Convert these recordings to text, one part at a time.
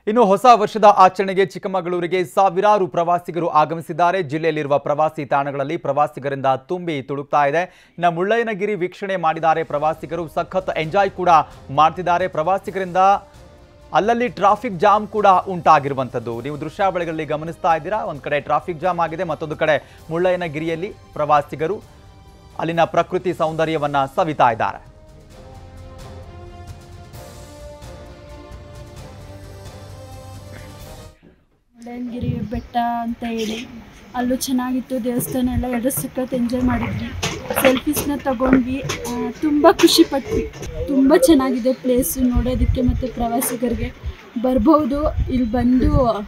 ಇನ್ನು ಹೊಸ ವರ್ಷದ ಆಚರಣೆಗೆ ಚಿಕ್ಕಮಗಳೂರಿಗೆ ಸಾವಿರಾರು ಪ್ರವಾಸಿಗರು ಆಗಮಿಸಿದ್ದಾರೆ ಜಿಲ್ಲೆಯಲ್ಲಿರುವ ಪ್ರವಾಸಿ ತಾಣಗಳಲ್ಲಿ ಪ್ರವಾಸಿಗರಿಂದ ತುಂಬಿ ತುಳುಕ್ತಾ ಇದೆ ಇನ್ನು ಮುಳ್ಳಯ್ಯನಗಿರಿ ವೀಕ್ಷಣೆ ಮಾಡಿದ್ದಾರೆ ಪ್ರವಾಸಿಗರು ಸಖತ್ ಎಂಜಾಯ್ ಕೂಡ ಮಾಡ್ತಿದ್ದಾರೆ ಪ್ರವಾಸಿಗರಿಂದ ಅಲ್ಲಲ್ಲಿ ಟ್ರಾಫಿಕ್ ಜಾಮ್ ಕೂಡ ಉಂಟಾಗಿರುವಂಥದ್ದು ನೀವು ದೃಶ್ಯಾವಳಿಗಳಲ್ಲಿ ಗಮನಿಸ್ತಾ ಇದ್ದೀರಾ ಒಂದು ಕಡೆ ಟ್ರಾಫಿಕ್ ಜಾಮ್ ಆಗಿದೆ ಮತ್ತೊಂದು ಕಡೆ ಮುಳ್ಳಯ್ಯನಗಿರಿಯಲ್ಲಿ ಪ್ರವಾಸಿಗರು ಅಲ್ಲಿನ ಪ್ರಕೃತಿ ಸೌಂದರ್ಯವನ್ನ ಸವಿತಾ ಇದ್ದಾರೆ ಮುಳ್ಳಯ್ಯನಗಿರಿ ಬೆಟ್ಟ ಅಂತ ಹೇಳಿ ಅಲ್ಲೂ ಚೆನ್ನಾಗಿತ್ತು ದೇವಸ್ಥಾನ ಎಲ್ಲ ಎರಡು ಸಖತ್ ಎಂಜಾಯ್ ಮಾಡಿದ್ವಿ ಸೆಲ್ಫೀಸ್ನ ತಗೊಂಡ್ವಿ ಆ, ತುಂಬ ಖುಷಿ ಪಟ್ವಿ ತುಂಬ ಚೆನ್ನಾಗಿದೆ ಪ್ಲೇಸು ನೋಡೋದಕ್ಕೆ ಮತ್ತು ಪ್ರವಾಸಿಗರಿಗೆ ಬರ್ಬೋದು ಇಲ್ಲಿ ಬಂದು ಆ,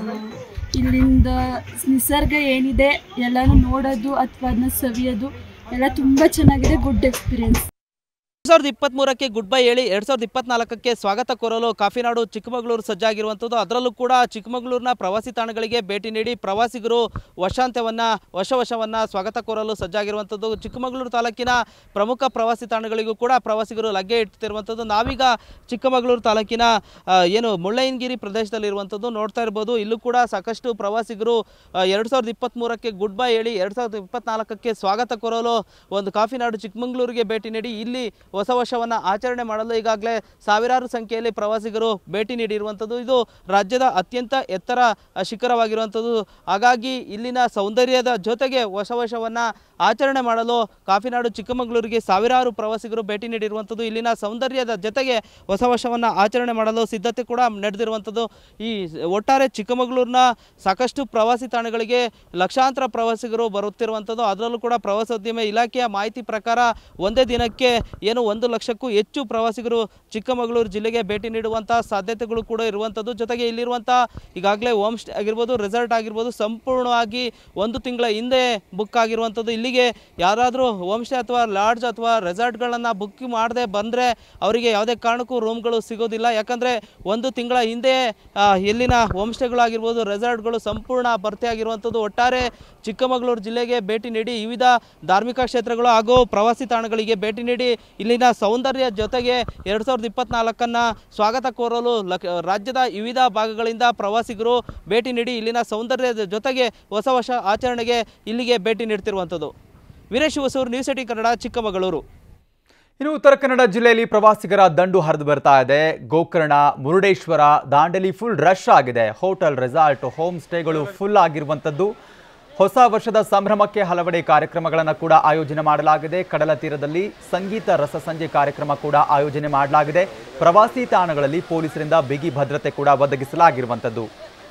ಇಲ್ಲಿಂದ ನಿಸರ್ಗ ಏನಿದೆ ಎಲ್ಲನೂ ನೋಡೋದು ಅಥವಾ ಅದನ್ನ ಸವಿಯೋದು ಎಲ್ಲ ತುಂಬ ಚೆನ್ನಾಗಿದೆ ಗುಡ್ ಎಕ್ಸ್ಪೀರಿಯನ್ಸ್ ಎರಡ್ ಸಾವಿರದ ಇಪ್ಪತ್ತ್ಮೂರಕ್ಕೆ ಗುಡ್ ಬೈ ಹೇಳಿ ಎರಡು ಸಾವಿರದ ಇಪ್ಪತ್ನಾಲ್ಕಕ್ಕೆ ಸ್ವಾಗತ ಕೋರಲು ಕಾಫಿನಾಡು ಚಿಕ್ಕಮಗಳೂರು ಸಜ್ಜಾಗಿರುವಂಥದ್ದು ಅದರಲ್ಲೂ ಕೂಡ ಚಿಕ್ಕಮಗಳೂರಿನ ಪ್ರವಾಸಿ ತಾಣಗಳಿಗೆ ಭೇಟಿ ನೀಡಿ ಪ್ರವಾಸಿಗರು ವರ್ಷಾಂತ್ಯವನ್ನು ವರ್ಷ ವರ್ಷವನ್ನು ಸ್ವಾಗತ ಕೋರಲು ಸಜ್ಜಾಗಿರುವಂಥದ್ದು ಚಿಕ್ಕಮಗಳೂರು ತಾಲೂಕಿನ ಪ್ರಮುಖ ಪ್ರವಾಸಿ ತಾಣಗಳಿಗೂ ಕೂಡ ಪ್ರವಾಸಿಗರು ಲಗ್ಗೆ ಇಡ್ತಿರುವಂಥದ್ದು ನಾವೀಗ ಚಿಕ್ಕಮಗಳೂರು ತಾಲೂಕಿನ ಆ, ಏನು ಮುಳ್ಳಯ್ಯನಗಿರಿ ಪ್ರದೇಶದಲ್ಲಿರುವಂಥದ್ದು ನೋಡ್ತಾ ಇರ್ಬೋದು ಇಲ್ಲೂ ಕೂಡ ಸಾಕಷ್ಟು ಪ್ರವಾಸಿಗರು ಎರಡು ಸಾವಿರದ ಇಪ್ಪತ್ತ್ಮೂರಕ್ಕೆ ಗುಡ್ ಬೈ ಹೇಳಿ ಎರಡು ಸಾವಿರದ ಇಪ್ಪತ್ನಾಲ್ಕಕ್ಕೆ ಸ್ವಾಗತ ಕೋರಲು ಒಂದು ಕಾಫಿನಾಡು ಚಿಕ್ಕಮಗಳೂರಿಗೆ ಭೇಟಿ ನೀಡಿ ಇಲ್ಲಿ ಹೊಸ ವರ್ಷವನ್ನು ಆಚರಣೆ ಮಾಡಲು ಈಗಾಗಲೇ ಸಾವಿರಾರು ಸಂಖ್ಯೆಯಲ್ಲಿ ಪ್ರವಾಸಿಗರು ಭೇಟಿ ನೀಡಿರುವಂಥದ್ದು ಇದು ರಾಜ್ಯದ ಅತ್ಯಂತ ಎತ್ತರ ಆ, ಶಿಖರವಾಗಿರುವಂಥದ್ದು ಹಾಗಾಗಿ ಇಲ್ಲಿನ ಸೌಂದರ್ಯದ ಜೊತೆಗೆ ಹೊಸ ವರ್ಷವನ್ನು ಆಚರಣೆ ಮಾಡಲು ಕಾಫಿನಾಡು ಚಿಕ್ಕಮಗಳೂರಿಗೆ ಸಾವಿರಾರು ಪ್ರವಾಸಿಗರು ಭೇಟಿ ನೀಡಿರುವಂಥದ್ದು ಇಲ್ಲಿನ ಸೌಂದರ್ಯದ ಜೊತೆಗೆ ಹೊಸ ವರ್ಷವನ್ನು ಆಚರಣೆ ಮಾಡಲು ಸಿದ್ಧತೆ ಕೂಡ ನಡೆದಿರುವಂಥದ್ದು ಈ ಒಟ್ಟಾರೆ ಚಿಕ್ಕಮಗಳೂರಿನ ಸಾಕಷ್ಟು ಪ್ರವಾಸಿ ತಾಣಗಳಿಗೆ ಲಕ್ಷಾಂತರ ಪ್ರವಾಸಿಗರು ಬರುತ್ತಿರುವಂಥದ್ದು ಅದರಲ್ಲೂ ಕೂಡ ಪ್ರವಾಸೋದ್ಯಮ ಇಲಾಖೆಯ ಮಾಹಿತಿ ಪ್ರಕಾರ ಒಂದೇ ದಿನಕ್ಕೆ ಏನು ಒಂದು ಲಕ್ಷಕ್ಕೂ ಹೆಚ್ಚು ಪ್ರವಾಸಿಗರು ಚಿಕ್ಕಮಗಳೂರು ಜಿಲ್ಲೆಗೆ ಭೇಟಿ ನೀಡುವಂಥ ಸಾಧ್ಯತೆಗಳು ಕೂಡ ಇರುವಂಥದ್ದು ಜೊತೆಗೆ ಇಲ್ಲಿರುವಂಥ ಈಗಾಗಲೇ ಹೋಮ್ ಸ್ಟೇ ಆಗಿರ್ಬೋದು ರೆಸಾರ್ಟ್ ಆಗಿರ್ಬೋದು ಸಂಪೂರ್ಣವಾಗಿ ಒಂದು ತಿಂಗಳ ಹಿಂದೆ ಬುಕ್ ಆಗಿರುವಂಥದ್ದು ಇಲ್ಲಿಗೆ ಯಾರಾದರೂ ಹೋಮ್ ಸ್ಟೇ ಅಥವಾ ಲಾಡ್ಜ್ ಅಥವಾ ರೆಸಾರ್ಟ್ಗಳನ್ನು ಬುಕ್ ಮಾಡದೆ ಬಂದರೆ ಅವರಿಗೆ ಯಾವುದೇ ಕಾರಣಕ್ಕೂ ರೂಮ್ಗಳು ಸಿಗೋದಿಲ್ಲ ಯಾಕಂದರೆ ಒಂದು ತಿಂಗಳ ಹಿಂದೆ ಆ, ಇಲ್ಲಿನ ಹೋಮ್ ಸ್ಟೇಗಳಾಗಿರ್ಬೋದು ರೆಸಾರ್ಟ್ಗಳು ಸಂಪೂರ್ಣ ಭರ್ತಿಯಾಗಿರುವಂಥದ್ದು ಒಟ್ಟಾರೆ ಚಿಕ್ಕಮಗಳೂರು ಜಿಲ್ಲೆಗೆ ಭೇಟಿ ನೀಡಿ ವಿವಿಧ ಧಾರ್ಮಿಕ ಕ್ಷೇತ್ರಗಳು ಹಾಗೂ ಪ್ರವಾಸಿ ತಾಣಗಳಿಗೆ ಭೇಟಿ ನೀಡಿ ಇಲ್ಲಿನ ಸೌಂದರ್ಯ ಜೊತೆಗೆ ಎರಡು ಸಾವಿರದ ಇಪ್ಪತ್ನಾಲ್ಕನ್ನು ಸ್ವಾಗತ ಕೋರಲು ಲಕ್ ರಾಜ್ಯದ ವಿವಿಧ ಭಾಗಗಳಿಂದ ಪ್ರವಾಸಿಗರು ಭೇಟಿ ನೀಡಿ ಇಲ್ಲಿನ ಸೌಂದರ್ಯದ ಜೊತೆಗೆ ಹೊಸ ವರ್ಷ ಆಚರಣೆಗೆ ಇಲ್ಲಿಗೆ ಭೇಟಿ ನೀಡ್ತಿರುವಂಥದ್ದು ವೀರೇಶ್ ಹೊಸೂರು ನ್ಯೂಸ್ ಏಟಿ ಕನ್ನಡ ಚಿಕ್ಕಮಗಳೂರು ಇನ್ನು ಉತ್ತರ ಕನ್ನಡ ಜಿಲ್ಲೆಯಲ್ಲಿ ಪ್ರವಾಸಿಗರ ದಂಡು ಹರಿದು ಬರ್ತಾ ಇದೆ ಗೋಕರ್ಣ ಮುರುಡೇಶ್ವರ ದಾಂಡೇಲಿ ಫುಲ್ ರಶ್ ಆಗಿದೆ ಹೋಟೆಲ್ ರೆಸಾರ್ಟ್ ಹೋಮ್ ಸ್ಟೇಗಳು ಫುಲ್ ಆಗಿರುವಂಥದ್ದು ಹೊಸ ವರ್ಷದ ಸಂಭ್ರಮಕ್ಕೆ ಹಲವೆಡೆ ಕಾರ್ಯಕ್ರಮಗಳನ್ನು ಕೂಡ ಆಯೋಜನೆ ಮಾಡಲಾಗಿದೆ ಕಡಲ ತೀರದಲ್ಲಿ ಸಂಗೀತ ರಸಸಂಜೆ ಕಾರ್ಯಕ್ರಮ ಕೂಡ ಆಯೋಜನೆ ಮಾಡಲಾಗಿದೆ ಪ್ರವಾಸಿ ತಾಣಗಳಲ್ಲಿ ಪೊಲೀಸರಿಂದ ಬಿಗಿ ಭದ್ರತೆ ಕೂಡ ಒದಗಿಸಲಾಗಿರುವಂಥದ್ದು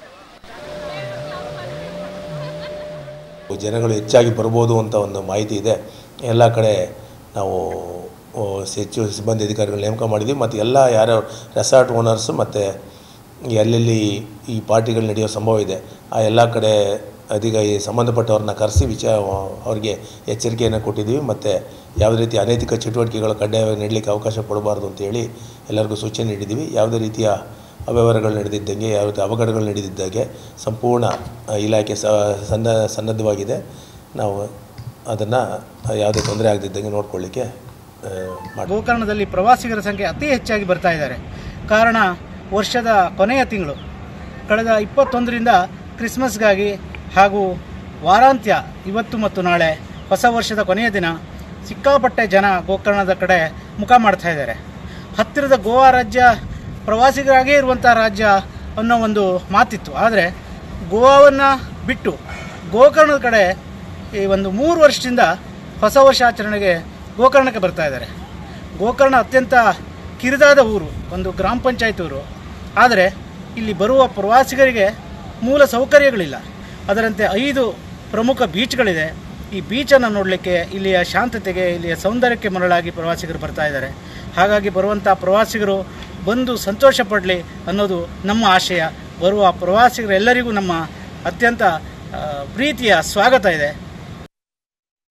ಜನಗಳು ಹೆಚ್ಚಾಗಿ ಬರ್ಬೋದು ಅಂತ ಒಂದು ಮಾಹಿತಿ ಇದೆ ಎಲ್ಲ ಕಡೆ ನಾವು ಓ, ಹೆಚ್ಚು ಸಿಬ್ಬಂದಿ ಅಧಿಕಾರಿಗಳು ನೇಮಕ ಮಾಡಿದ್ದೀವಿ ಮತ್ತು ಎಲ್ಲ ಯಾರ್ಯಾರು ರೆಸಾರ್ಟ್ ಓನರ್ಸು ಮತ್ತು ಎಲ್ಲೆಲ್ಲಿ ಈ ಪಾರ್ಟಿಗಳು ನಡೆಯೋ ಸಂಭವ ಇದೆ ಆ ಎಲ್ಲ ಕಡೆ ಅಧಿಕ ಈ ಸಂಬಂಧಪಟ್ಟವ್ರನ್ನ ಕರೆಸಿ ವಿಚಾರ ಅವ್ರಿಗೆ ಎಚ್ಚರಿಕೆಯನ್ನು ಕೊಟ್ಟಿದ್ದೀವಿ ಮತ್ತು ಯಾವುದೇ ರೀತಿ ಅನೈತಿಕ ಚಟುವಟಿಕೆಗಳು ಕಡ್ಡಾಯವಾಗಿ ನಡೀಲಿಕ್ಕೆ ಅವಕಾಶ ಕೊಡಬಾರ್ದು ಅಂತೇಳಿ ಎಲ್ಲರಿಗೂ ಸೂಚನೆ ನೀಡಿದ್ದೀವಿ ಯಾವುದೇ ರೀತಿಯ ಅವ್ಯವಹಾರಗಳು ನಡೆದಿದ್ದಂಗೆ ಯಾವ ರೀತಿ ಅವಘಡಗಳು ನಡೆದಿದ್ದಾಗೆ ಸಂಪೂರ್ಣ ಆ, ಇಲಾಖೆ ಸ ಸನ್ನ ಸನ್ನದ್ಧವಾಗಿದೆ ನಾವು ಅದನ್ನು ಯಾವುದೇ ತೊಂದರೆ ಆಗದಿದ್ದಂಗೆ ನೋಡ್ಕೊಳ್ಳಿಕ್ಕೆ ಮಾಡಿ ಗೋಕರ್ಣದಲ್ಲಿ ಪ್ರವಾಸಿಗರ ಸಂಖ್ಯೆ ಅತಿ ಹೆಚ್ಚಾಗಿ ಬರ್ತಾ ಇದ್ದಾರೆ ಕಾರಣ ವರ್ಷದ ಕೊನೆಯ ತಿಂಗಳು ಕಳೆದ ಇಪ್ಪತ್ತೊಂದರಿಂದ ಕ್ರಿಸ್ಮಸ್ಗಾಗಿ ಹಾಗೂ ವಾರಾಂತ್ಯ ಇವತ್ತು ಮತ್ತು ನಾಳೆ ಹೊಸ ವರ್ಷದ ಕೊನೆಯ ದಿನ ಸಿಕ್ಕಾಪಟ್ಟೆ ಜನ ಗೋಕರ್ಣದ ಕಡೆ ಮುಖ ಮಾಡ್ತಾ ಇದ್ದಾರೆ ಹತ್ತಿರದ ಗೋವಾ ರಾಜ್ಯ ಪ್ರವಾಸಿಗರಾಗೇ ಇರುವಂಥ ರಾಜ್ಯ ಅನ್ನೋ ಒಂದು ಮಾತಿತ್ತು ಆದರೆ ಗೋವಾವನ್ನು ಬಿಟ್ಟು ಗೋಕರ್ಣದ ಕಡೆ ಈ ಒಂದು ಮೂರು ವರ್ಷದಿಂದ ಹೊಸ ವರ್ಷ ಆಚರಣೆಗೆ ಗೋಕರ್ಣಕ್ಕೆ ಬರ್ತಾ ಇದ್ದಾರೆ ಗೋಕರ್ಣ ಅತ್ಯಂತ ಕಿರಿದಾದ ಊರು ಒಂದು ಗ್ರಾಮ ಪಂಚಾಯತ್ ಊರು ಆದರೆ ಇಲ್ಲಿ ಬರುವ ಪ್ರವಾಸಿಗರಿಗೆ ಮೂಲ ಸೌಕರ್ಯಗಳಿಲ್ಲ ಅದರಂತೆ ಐದು ಪ್ರಮುಖ ಬೀಚ್ಗಳಿದೆ ಈ ಬೀಚನ್ನು ನೋಡಲಿಕ್ಕೆ ಇಲ್ಲಿಯ ಶಾಂತತೆಗೆ ಇಲ್ಲಿಯ ಸೌಂದರ್ಯಕ್ಕೆ ಮರಳಾಗಿ ಪ್ರವಾಸಿಗರು ಬರ್ತಾ ಇದ್ದಾರೆ ಹಾಗಾಗಿ ಬರುವಂಥ ಪ್ರವಾಸಿಗರು ಬಂದು ಸಂತೋಷ ಪಡಲಿ ಅನ್ನೋದು ನಮ್ಮ ಆಶಯ ಬರುವ ಪ್ರವಾಸಿಗರೆಲ್ಲರಿಗೂ ನಮ್ಮ ಅತ್ಯಂತ ಆ, ಪ್ರೀತಿಯ ಸ್ವಾಗತ ಇದೆ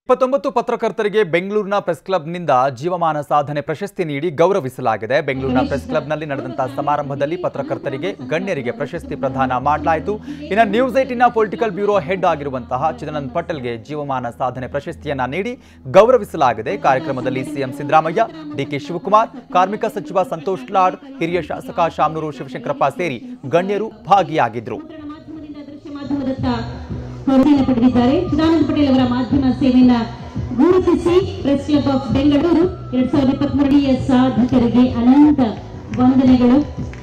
ಇಪ್ಪತ್ತೊಂಬತ್ತು ಪತ್ರಕರ್ತರಿಗೆ ಬೆಂಗಳೂರಿನ ಪ್ರೆಸ್ ಕ್ಲಬ್ನಿಂದ ಜೀವಮಾನ ಸಾಧನೆ ಪ್ರಶಸ್ತಿ ನೀಡಿ ಗೌರವಿಸಲಾಗಿದೆ ಬೆಂಗಳೂರಿನ ಪ್ರೆಸ್ ಕ್ಲಬ್ನಲ್ಲಿ ನಡೆದಂತಹ ಸಮಾರಂಭದಲ್ಲಿ ಪತ್ರಕರ್ತರಿಗೆ ಗಣ್ಯರಿಗೆ ಪ್ರಶಸ್ತಿ ಪ್ರದಾನ ಮಾಡಲಾಯಿತು ಇನ್ನು ನ್ಯೂಸ್ ಏಟಿನ ಪೊಲಿಟಿಕಲ್ ಬ್ಯೂರೋ ಹೆಡ್ ಆಗಿರುವಂತಹ ಚಿದಾನಂದ್ ಪಟೇಲ್ಗೆ ಜೀವಮಾನ ಸಾಧನೆ ಪ್ರಶಸ್ತಿಯನ್ನ ನೀಡಿ ಗೌರವಿಸಲಾಗಿದೆ ಕಾರ್ಯಕ್ರಮದಲ್ಲಿ ಸಿಎಂ ಸಿದ್ದರಾಮಯ್ಯ ಡಿಕೆ ಶಿವಕುಮಾರ್ ಕಾರ್ಮಿಕ ಸಚಿವ ಸಂತೋಷ್ ಲಾಡ್ ಹಿರಿಯ ಶಾಸಕ ಶಾಮನೂರು ಶಿವಶಂಕರಪ್ಪ ಸೇರಿ ಗಣ್ಯರು ಭಾಗಿಯಾಗಿದ್ರು ಮಾಧ್ಯಮದತ್ತ ಹೊರಡಿನ ಪಡೆದಿದ್ದಾರೆ ಚಿದಾನಂದ ಪಟೇಲ್ ಅವರ ಮಾಧ್ಯಮ ಸೇವೆಯನ್ನ ಗುರುತಿಸಿ ಪ್ರೆಸ್ ಕ್ಲಬ್ ಆಫ್ ಬೆಂಗಳೂರು ಎರಡ್ ಸಾವಿರದ ಇಪ್ಪತ್ಮೂರನೆಯ ಸಾಧಕರಿಗೆ ಅನಂತ ವಂದನೆಗಳು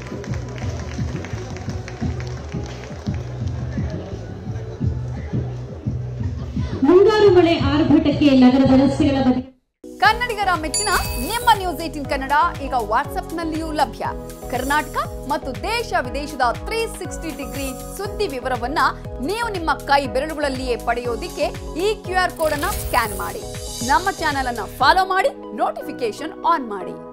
ಮುಂಗಾರು ಮಳೆ ಆರ್ಭಟಕ್ಕೆ ನಗರದ ರಸ್ತೆಗಳ ಬದಿ ಕನ್ನಡಿಗರ ಮೆಚ್ಚಿನ ನಿಮ್ಮ ನ್ಯೂಸ್ ಏಟಿನ್ ಕನ್ನಡ ಈಗ ವಾಟ್ಸ್ಆಪ್ನಲ್ಲಿಯೂ ಲಭ್ಯ ಕರ್ನಾಟಕ ಮತ್ತು ದೇಶ ವಿದೇಶದ ತ್ರೀ ಸಿಕ್ಸ್ಟಿ ಡಿಗ್ರಿ ಸುದ್ದಿ ವಿವರವನ್ನ ನೀವು ನಿಮ್ಮ ಕೈ ಬೆರಳುಗಳಲ್ಲಿಯೇ ಪಡೆಯೋದಿಕ್ಕೆ ಈ ಕ್ಯೂ ಆರ್ ಕೋಡ್ ಅನ್ನ ಸ್ಕ್ಯಾನ್ ಮಾಡಿ ನಮ್ಮ ಚಾನೆಲ್ ಅನ್ನ ಫಾಲೋ ಮಾಡಿ ನೋಟಿಫಿಕೇಶನ್ ಆನ್ ಮಾಡಿ